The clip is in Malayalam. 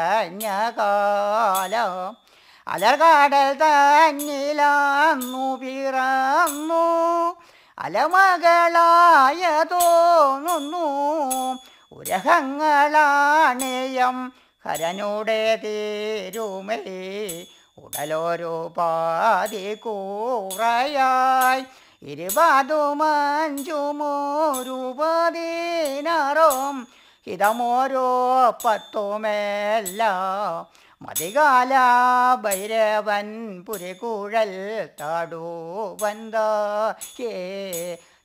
കാലം അലർകാടൽ തന്നിലാന്നു പിറന്നു അലമകളായ തോന്നുന്നു ഉരഹങ്ങളാണേയം ഹരനുടെ തീരുമേ ഉടലോരോ പാതി കൂറയായി ഇരുപതുമഞ്ചുമോരു പതിനാറും ഹിതമോരോ പത്തുമേല്ല മതികാല ഭൈരവൻ പുരികുഴൽ താടു വന്ത